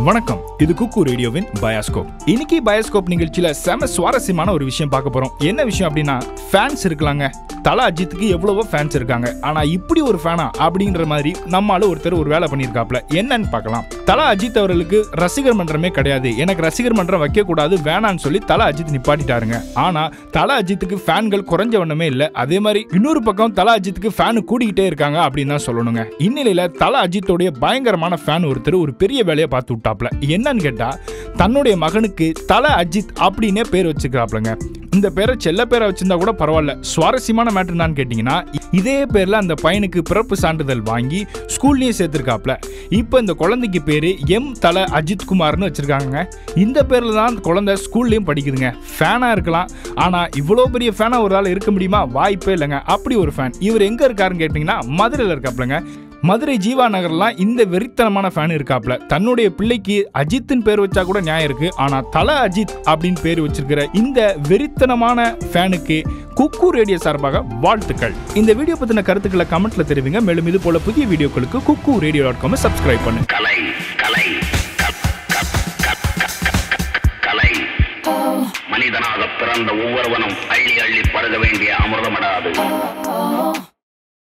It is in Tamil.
வணக்கம் இது குக்கு ரேடியோவின் பயாஸ்கோப் இன்னைக்கு பயாஸ்கோப் நிகழ்ச்சியில செம சுவாரஸ்யமான ஒரு விஷயம் பார்க்க போறோம் என்ன விஷயம் அப்படின்னா ஃபேன்ஸ் இருக்கலாங்க தல அஜித்துக்கு எவ்வளவோ ஃபேன்ஸ் இருக்காங்க ஆனா இப்படி ஒரு ஃபேனா அப்படின்ற மாதிரி நம்மால ஒருத்தர் ஒரு வேலை பண்ணியிருக்காப்ல என்னன்னு பார்க்கலாம் தல அஜித் அவர்களுக்கு ரசிகர் மன்றமே கிடையாது எனக்கு ரசிகர் மன்றம் வைக்க கூடாது வேணான்னு சொல்லி தல அஜித் நிப்பாட்டிட்டாருங்க ஆனா தல அஜித்துக்கு ஃபேன்கள் குறைஞ்ச வண்ணமே இல்ல அதே மாதிரி இன்னொரு பக்கம் தல அஜித்துக்கு ஃபேன் கூடிக்கிட்டே இருக்காங்க அப்படின்னு தான் சொல்லணுங்க இந்நிலையில தல அஜித்தோடைய பயங்கரமான ஃபேன் ஒருத்தர் ஒரு பெரிய வேலையை பார்த்து விட்டாப்ல என்னன்னு கேட்டா தன்னுடைய மகனுக்கு தல அஜித் அப்படின்னே பேர் வச்சுக்கிறாப்லங்க இந்த பேரை செல்ல பேரை வச்சிருந்தா கூட பரவாயில்ல சுவாரஸ்யமான மேட்டர் என்னன்னு கேட்டிங்கன்னா இதே பேர்ல அந்த பையனுக்கு பிறப்பு சான்றிதழ் வாங்கி ஸ்கூல்லயும் சேர்த்திருக்காப்ல இப்போ இந்த குழந்தைக்கு பேரு எம் தல அஜித் குமார்னு வச்சிருக்காங்க இந்த பேர்ல தான் அந்த குழந்தை ஸ்கூல்லயும் படிக்குதுங்க ஃபேனா இருக்கலாம் ஆனா இவ்வளோ பெரிய ஃபேனா ஒரு ஆள் இருக்க முடியுமா வாய்ப்பே இல்லைங்க அப்படி ஒரு ஃபேன் இவர் எங்க இருக்காருன்னு கேட்டிங்கன்னா மதுரையில் இருக்காப்லங்க மதுரை ஜீவா நகர்லாம் இந்த வெறித்தனமான ஃபேன் இருக்காப்ல தன்னுடைய பிள்ளைக்கு அஜித்னு பேர் வச்சா கூட நியாயம் இருக்கு ஆனா தல அஜித் அப்படின்னு பேர் வச்சிருக்கிற இந்த வெறித்தனமான ஃபேனுக்கு குக்கு ரேடியோ சார்பாக வாழ்த்துக்கள் இந்த வீடியோ பத்தின கருத்துக்களை கமெண்ட்ல தெரிவிங்க மேலும் இது போல புதிய வீடியோக்களுக்கு குக்கு ரேடியோ டாட் காம் சப்ஸ்கிரைப் பண்ணுங்க கலை கலை க- க- க- க- க- கலை மனிதனாக பிறந்த ஒவ்வொருவனும் அள்ளி அள்ளி பருக வேண்டிய அமிர்தமடாது